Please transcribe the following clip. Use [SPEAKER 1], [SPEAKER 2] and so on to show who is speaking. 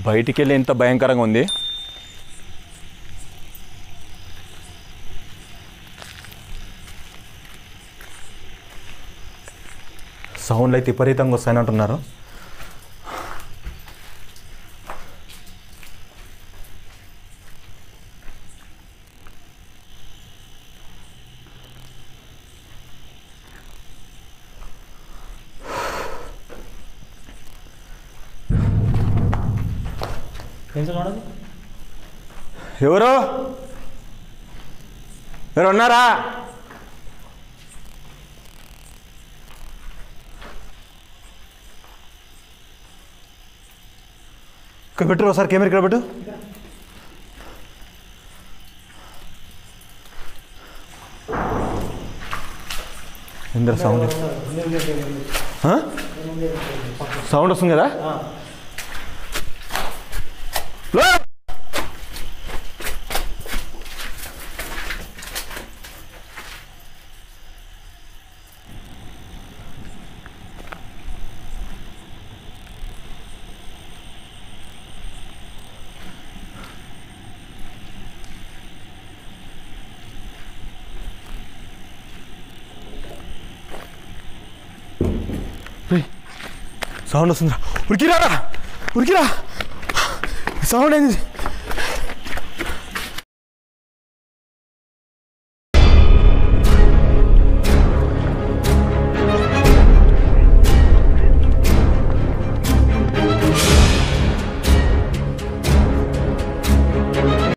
[SPEAKER 1] బయటికి వెళ్ళి ఎంత భయంకరంగా ఉంది సౌండ్లు అయితే విపరీతంగా వస్తాయని అంటున్నారు ఎవరు ఎవరు ఉన్నారా ఇక్కడ పెట్టు ఒకసారి కెమెరా ఇక్కడ పెట్టు ఇంద్ర సౌండ్ ఆ? సౌండ్ వస్తుంది కదా లో! రేయ్, సౌండ్ వస్తుందిరా ఉరికిరా ఉరికిరా సౌండ్ ఏంది